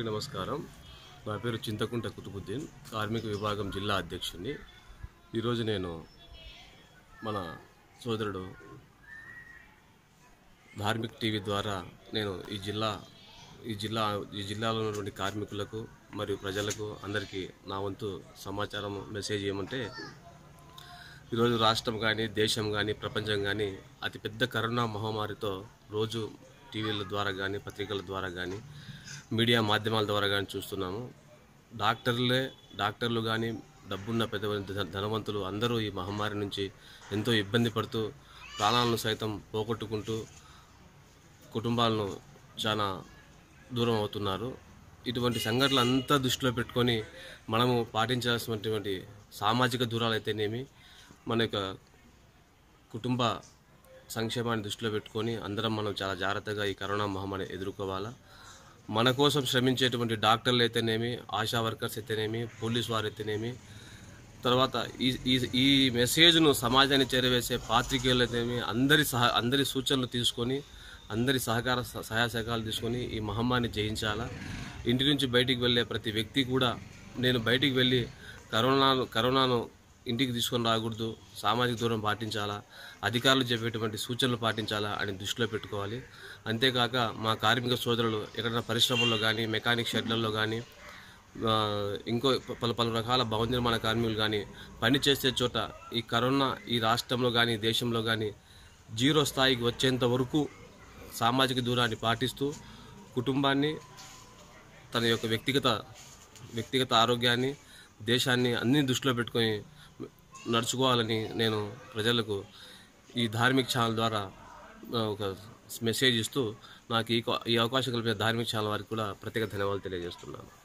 అందరికీ నమస్కారం నా పేరు చింతకుంట కుతుబుద్దీన్ కార్మిక విభాగం జిల్లా అధ్యక్షుడిని ఈరోజు నేను మన సోదరుడు ధార్మిక్ టీవీ ద్వారా నేను ఈ జిల్లా ఈ జిల్లా ఈ జిల్లాలో ఉన్నటువంటి కార్మికులకు మరియు ప్రజలకు అందరికీ నా వంతు సమాచారం మెసేజ్ ఏమంటే ఈరోజు రాష్ట్రం కానీ దేశం కానీ ప్రపంచం కానీ అతిపెద్ద కరోనా మహమ్మారితో రోజు టీవీల ద్వారా కానీ పత్రికల ద్వారా కానీ మీడియా మాధ్యమాల ద్వారా కానీ చూస్తున్నాము డాక్టర్లే డాక్టర్లు కానీ డబ్బున్న పెద్ద ధ- ధనవంతులు అందరూ ఈ మహమ్మారి నుంచి ఎంతో ఇబ్బంది పడుతూ ప్రాణాలను సైతం పోగొట్టుకుంటూ కుటుంబాలను చాలా దూరం అవుతున్నారు ఇటువంటి సంఘటనలు అంతా దృష్టిలో పెట్టుకొని మనము పాటించాల్సినటువంటి సామాజిక దూరాలు అయితేనేమి మన యొక్క కుటుంబ సంక్షేమాన్ని దృష్టిలో పెట్టుకొని అందరం మనం చాలా జాగ్రత్తగా ఈ కరోనా మహమ్మారి ఎదుర్కోవాలా మన కోసం శ్రమించేటువంటి డాక్టర్లు అయితేనేమి ఆశా వర్కర్స్ అయితేనేమి పోలీస్ వారు అయితేనేమి తర్వాత ఈ ఈ ఈ మెసేజ్ను సమాజాన్ని చేరవేసే పాత్రికేయులు అయితేనేమి అందరి సహ అందరి సూచనలు తీసుకొని అందరి సహకార స- సహాయ సహకారాలు తీసుకొని ఈ మహమ్మారిని జయించాలా ఇంటి నుంచి బయటికి వెళ్ళే ప్రతి వ్యక్తి కూడా నేను బయటికి వెళ్ళి కరోనాను కరోనాను ఇంటికి తీసుకొని రాకూడదు సామాజిక దూరం పాటించాలా అధికారులు చెప్పేటువంటి సూచనలు పాటించాలా అని దృష్టిలో పెట్టుకోవాలి అంతేకాక మా కార్మిక సోదరులు ఎక్కడైనా పరిశ్రమల్లో కానీ మెకానిక్ షెడ్లలో కానీ ఆ, ఇంకో పలు పలు రకాల భవన నిర్మాణ కార్మికులు కానీ పని చేసే చోట ఈ కరోనా ఈ రాష్ట్రంలో కానీ దేశంలో కానీ జీరో స్థాయికి వచ్చేంత వరకు సామాజిక దూరాన్ని పాటిస్తూ కుటుంబాన్ని తన యొక్క వ్యక్తిగత వ్యక్తిగత ఆరోగ్యాన్ని దేశాన్ని అన్ని దృష్టిలో పెట్టుకొని నడుచుకోవాలని నేను ప్రజలకు ఈ ధార్మిక ఛానల్ ద్వారా ఆ, ఒక మెసేజ్ ఇస్తూ నాకు ఈ ఈ అవకాశం కల్పిన ధార్మిక ఛానల్ వారికి కూడా ప్రత్యేక ధన్యవాదాలు తెలియజేస్తున్నాను